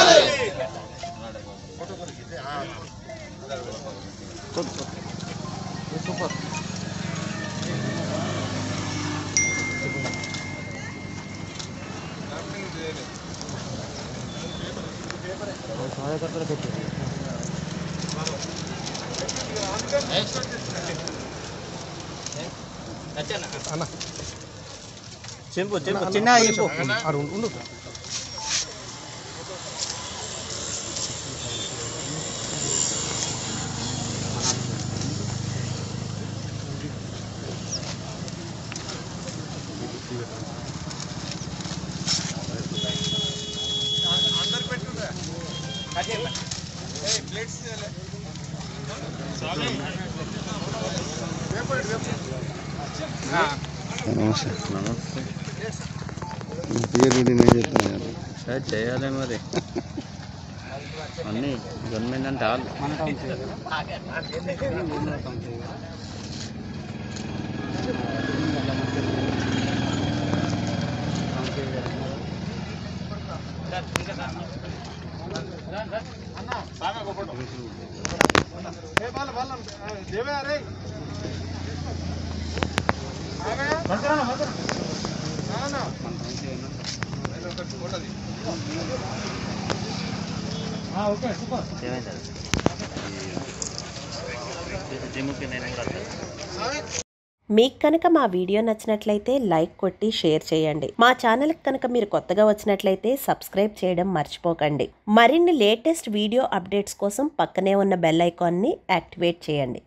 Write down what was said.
చింపు చింపు చిన్న చింపు నమస్తే నమస్తే పేరు నేను చెప్తున్నాను సార్ చేయాలి మరి అన్నీ గవర్నమెంట్ అంటే ఆల్ జిమ్కి నేను కూడా వస్తాను. మీకు కనుక మా వీడియో నచ్చినట్లయితే లైక్ కొట్టి షేర్ చేయండి మా ఛానల్కి కనుక మీరు కొత్తగా వచ్చినట్లయితే సబ్స్క్రైబ్ చేయడం మర్చిపోకండి మరిన్ని లేటెస్ట్ వీడియో అప్డేట్స్ కోసం పక్కనే ఉన్న బెల్ ఐకాన్ని యాక్టివేట్ చేయండి